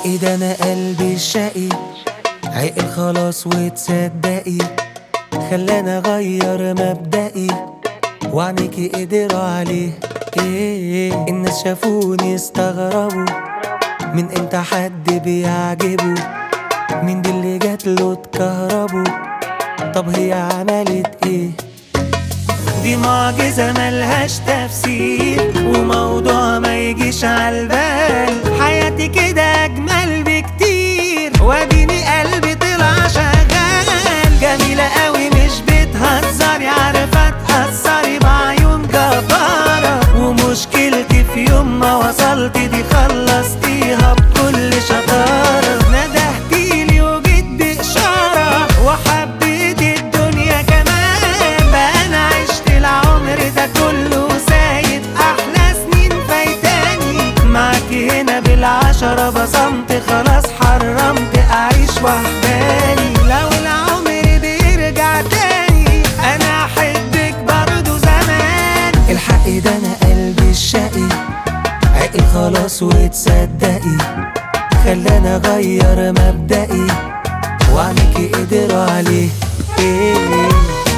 الحق ده انا قلبي الشقي عقل خلاص وتصدقي خلاني اغير مبدئي وعنيكي قدروا عليه ايه الناس شافوني استغربوا من امتى حد بيعجبه مين دي اللي جات له اتكهربوا طب هي عملت ايه دي معجزة ملهاش تفسير وموضوع ما يجيش عالبال حياتي كده أجمل بكتير واديني قلبي طلع شغال جميلة قوي مش بتهزري عارفة تأثري بعيون جبارة ومشكلتي في يوم ما وصلت دي خلصتيها بكل شطارة ندهتيلي وجيت بإشارة وحبيت الدنيا كمان بقى أنا عشت العمر ده كله سايب أحلى سنين فايتاني معاكي هنا بالعشرة بصمت خلاص حرمت أعيش وحداني لو العمر بيرجع تاني أنا أحبك برضه زمان الحق ده أنا قلبي الشقي عقل خلاص وتصدقي خلاني اغير مبدئي وعنيكي قدروا عليه إيه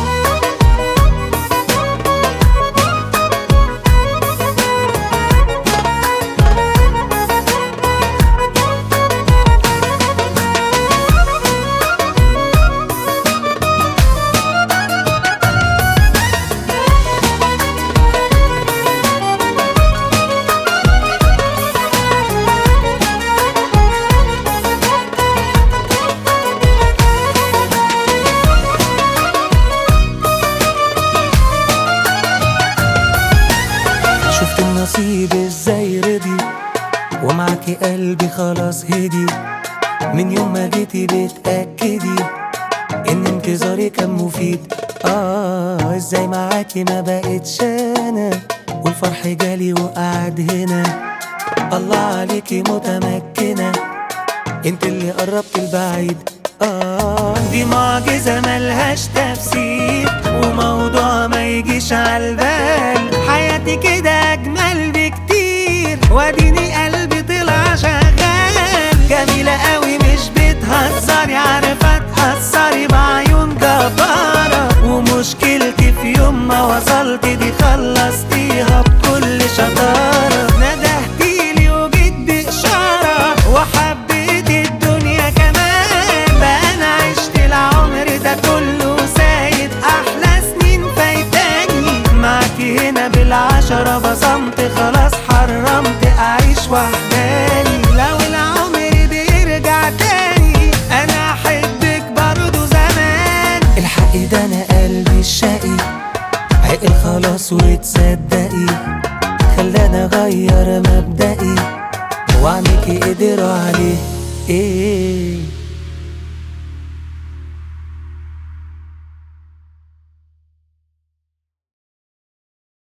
شفت النصيب ازاي رضي ومعاكي قلبي خلاص هدي من يوم ما جيتي بتأكدي ان انتظاري كان مفيد اه ازاي معاكي ما بقتش انا والفرح جالي وقعد هنا الله عليكي متمكنة انت اللي قربت البعيد اه دي معجزة ملهاش تفسير وموضوع ما يجيش عالبال حياتي كده اجمل بكتير واديني قلبي طلع شغال جميلة قوي مش بتهزري عارفة تأثري بعيون جبارة ومشكلتي في يوم ما وصلت دي خلصتيها بكل شطارة ندهتيلي وجيت بإشارة وحبيت الدنيا كمان بقى أنا عشت العمر ده كله سايب أحلى سنين فايتاني معاكي هنا بالعشرة بصمت خلاص حرمت أعيش وحداني لو العمر بيرجع تاني أنا أحبك برضه زمان الحق ده أنا قلبي الشقي عقل خلاص وتصدقي خلاني اغير مبدئي وعنيكي قدروا عليه ايه